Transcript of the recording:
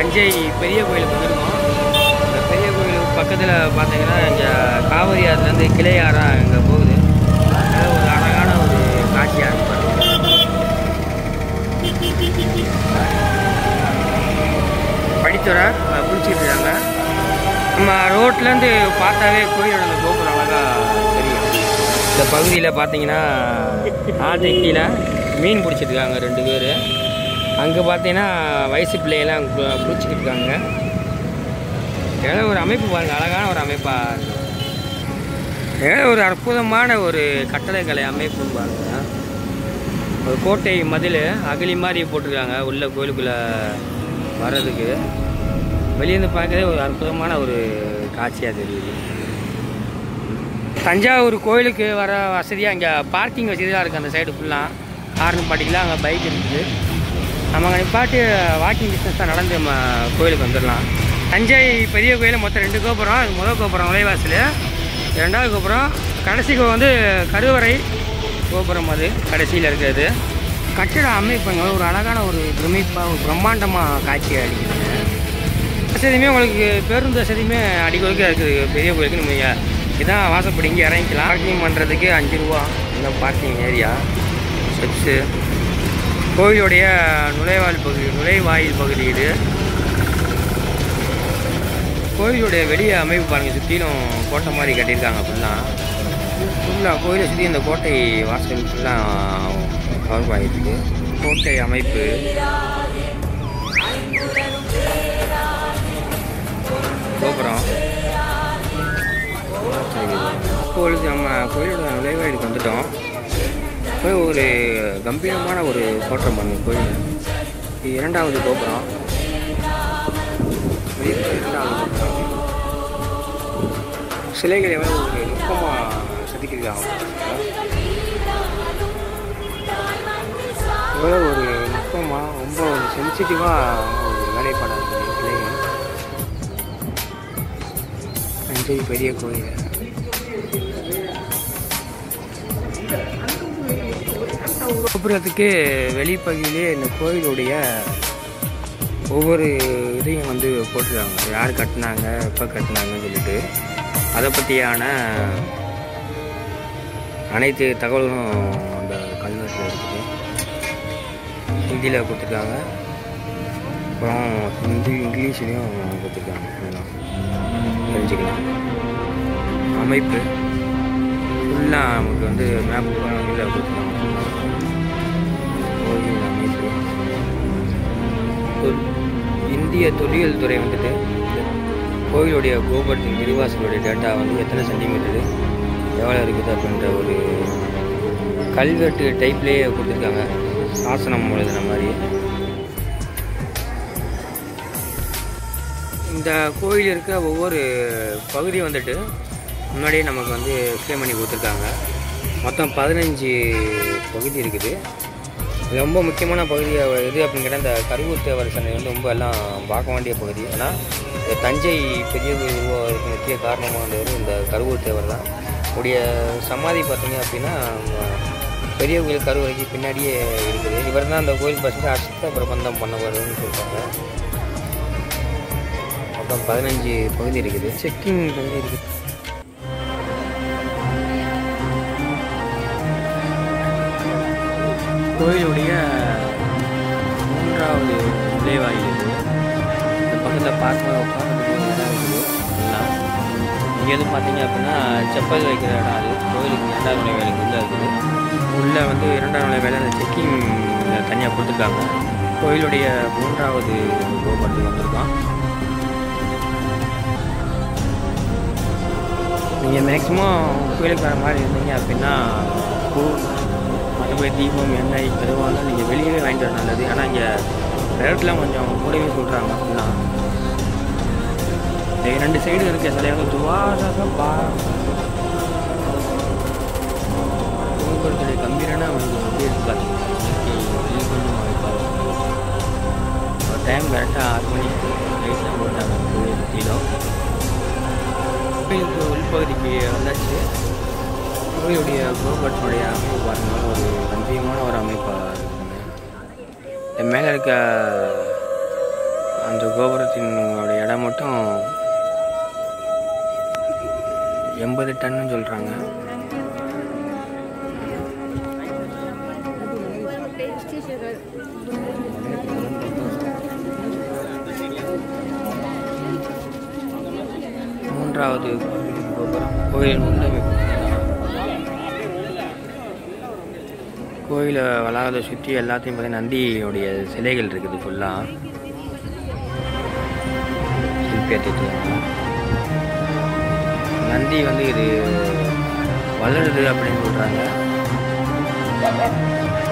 தஞ்சை பெரிய கோயிலுக்கு வந்திருக்கோம் இந்த பெரிய கோயிலுக்கு பக்கத்தில் பார்த்தீங்கன்னா இங்கே காவிரி ஆறுலேருந்து கிளையாறா இங்கே போகுது அது ஒரு அழகான ஒரு காட்சியாக இருக்கு பாருங்க. படித்துறை குளிச்சுட்டு இருக்காங்க நம்ம ரோட்லேருந்து பார்த்தாவே கோயிலோட அந்த கோபுரம் அழகாக தெரியும் இந்த பகுதியில் பார்த்தீங்கன்னா ஆற்று கீழே மீன் பிடிச்சிட்டு இருக்காங்க ரெண்டு பேர் அங்கே பார்த்தீங்கன்னா வயசு பிள்ளையெல்லாம் கு- குளிச்சுக்கிட்டு இருக்காங்க ஏதோ ஒரு அமைப்பு பாருங்க அழகான ஒரு அமைப்பாக இருக்கு ஏதோ ஒரு அற்புதமான ஒரு கட்டடக்கலை அமைப்புன்னு பாருங்க ஒரு கோட்டை மதில் அகழி மாதிரி போட்டிருக்காங்க உள்ள கோயிலுக்குள்ளே வர்றதுக்கு வெளியேருந்து பார்க்கவே ஒரு அற்புதமான ஒரு காட்சியாக தெரியுது தஞ்சாவூர் கோயிலுக்கு வர வசதியாக இங்கே பார்க்கிங் வசதியாக இருக்குது அந்த சைடு ஃபுல்லாக கார்னு பாட்டிக்கலாம் அங்கே பைக் இருக்குது நம்ம அங்கே நிப்பாட்டி வாக்கிங் டிஸ்டன்ஸ் தான் நடந்து நம்ம கோயிலுக்கு வந்துடலாம் தஞ்சை பெரிய கோயில் மொத்தம் ரெண்டு கோபுரம் அது முதல் கோபுரம் நுழைவாசல் ரெண்டாவது கோபுரம் கடைசி கோ- வந்து கருவறை கோபுரம் அது கடைசியில் இருக்கிறது கட்டிட அமைப்புங்க ஒரு அழகான ஒரு பிரமிப்பாக ஒரு பிரம்மாண்டமாக காட்சி அளிக்குதுங்க வசதியுமே உங்களுக்கு பேருந்து வசதியுமே அடிக்கொடுக்க இருக்குது பெரிய கோயிலுக்கு நீங்கள் இதான் வாசப்படி இங்கே இறங்கிக்கலாம் பார்க்கிங் பண்ணுறதுக்கு அஞ்சு ரூபா இந்த பார்க்கிங் ஏரியா ஸ்டெப்ஸு கோயிலுடைய நுழைவாயில் பகுதி நுழைவாயில் பகுதி இது கோயிலுடைய வெளியே அமைப்பு பாருங்கள் சுற்றிலும் கோட்டை மாதிரி கட்டியிருக்காங்க ஃபுல்லாக ஃபுல்லாக கோயிலை சுற்றி இந்த கோட்டை வாசல் ஃபுல்லாக கவர் பண்ணியிருக்கு கோட்டை அமைப்பு கோபுரம் இப்பொழுது நம்ம கோயிலோட நுழைவாயிலுக்கு வந்துட்டோம் போய் ஒரு கம்பீரமான ஒரு தோற்றம் பண்ணுங்க கோயில் இது இரண்டாவது கோபுரம் வெளியே இரண்டாவது கோபுரம் சிலைகள் எவ்வளோ ஒரு நுட்பமாக செதுக்கியிருக்காங்க எவ்வளோ ஒரு நுட்பமாக ரொம்ப ஒரு சென்சிட்டிவாக ஒரு வேலைப்பாடாக இருக்குது சிலைகள் தஞ்சை பெரிய கோயில் கோபுரத்துக்கு வெளிப்பகுதியிலே இந்த கோயிலுடைய ஒவ்வொரு இதையும் வந்து போட்டிருக்காங்க யார் கட்டினாங்க எப்போ கட்டினாங்கன்னு சொல்லிட்டு அதை பற்றியான அனைத்து தகவல்களும் அந்த கல்வெட்டில் இருக்குது ஹிந்தியில் கொடுத்துருக்காங்க அப்புறம் ஹிந்தி இங்கிலீஷ்லேயும் கொடுத்துருக்காங்க இதெல்லாம் தெரிஞ்சுக்கலாம் அமைப்பு ஃபுல்லாக நமக்கு வந்து மேப் இதில் கொடுத்துருக்காங்க கோயில் அமைப்பு தொல்- இந்திய தொல்லியல் துறை வந்துட்டு இந்த கோயிலுடைய கோபுரத்தின் விரிவாசலுடைய டேட்டா வந்து எத்தனை சென்டிமீட்டரு எவ்வளோ இருக்குது அப்படின்ற ஒரு கல்வெட்டு டைப்லேயே கொடுத்துருக்காங்க சாசனம் எழுதுன மாதிரி இந்த கோயில் இருக்க ஒவ்வொரு பகுதி வந்துட்டு முன்னாடியே நமக்கு வந்து எக்ஸ்பிளைன் பண்ணி கொடுத்துருக்காங்க மொத்தம் பதினஞ்சு பகுதி இருக்குது இது ரொம்ப முக்கியமான பகுதி எது அப்படின்னு கேட்டால் இந்த கருவூர் தேவர் சண்டை வந்து ரொம்ப எல்லாம் பார்க்க வேண்டிய பகுதி ஏன்னா இந்த தஞ்சை பெரிய கோயில் உருவாகிறதுக்கு முக்கிய காரணமாக வந்தவர் இந்த கருவூர் தேவர் தான் உடைய சமாதி பார்த்தீங்க அப்படின்னா நம்ம பெரிய கோயில் கருவறைக்கு பின்னாடியே இருக்குது இவர் தான் அந்த கோயில் பசங்க அஷ்ட பிரபந்தம் பண்ணவர்னு சொல்கிறாங்க மொத்தம் பதினஞ்சு பகுதி இருக்குது செக்கிங் பகுதி இருக்குது கோயிலுடைய மூன்றாவது நுழைவாயில் இது இந்த பக்கத்தில் பார்க்க உட்காரத்துக்கு ஒரு இடம் இருக்குது எல்லாம் இங்கே எது பார்த்தீங்க அப்படின்னா செப்பல் வைக்கிற இடம் அது கோயிலுக்கு இரண்டாவது நுழைவாயிலுக்கு உள்ளே இருக்குது உள்ளே வந்து இரண்டாவது நுழைவாயில் அந்த செக்கிங் தனியாக கொடுத்துருக்காங்க கோயிலுடைய மூன்றாவது கோபுரத்துக்கு வந்திருக்கோம் நீங்கள் மேக்ஸிமம் கோயிலுக்கு வர மாதிரி இருந்தீங்க அப்படின்னா பூ மற்றபடி தீபம் எண்ணெய் எதுவாக இருந்தாலும் நீங்கள் வெளியவே வாங்கிட்டு வர நல்லது ஏன்னா இங்கே ரேட்லாம் கொஞ்சம் கூடவே சொல்கிறாங்க ஃபுல்லாக இந்த ரெண்டு சைடு இருக்க சிலை வந்து துவாரக பா கோபுரத்துடைய கம்பீரான வந்து எப்படி இருக்கு பார்த்தீங்கன்னா தீபம்னு அமைப்பாங்க ஒரு டைம் கரெக்டாக ஆறு மணி லைட்லாம் போட்டாங்க கோயில் சுற்றிலும் கோயிலுக்கு உள்பகுதிக்கு வந்தாச்சு கோயிலுடைய கோபுரத்தினுடைய அமைப்பு பாருங்க ஒரு கம்பீரமான ஒரு அமைப்பாக இருக்குங்க இந்த மேலே இருக்க அந்த கோபுரத்தின் இடம் மட்டும் எண்பது டன்னு சொல்கிறாங்க மூன்றாவது கோபுரம் கோயிலின் உள்ளமைப்பு கோயிலை வளாகத்தை சுற்றி எல்லாத்தையும் பார்த்தீங்கன்னா நந்தியுடைய சிலைகள் இருக்குது ஃபுல்லாக சிற்பி நந்தி வந்து இது வளருது அப்படின்னு சொல்கிறாங்க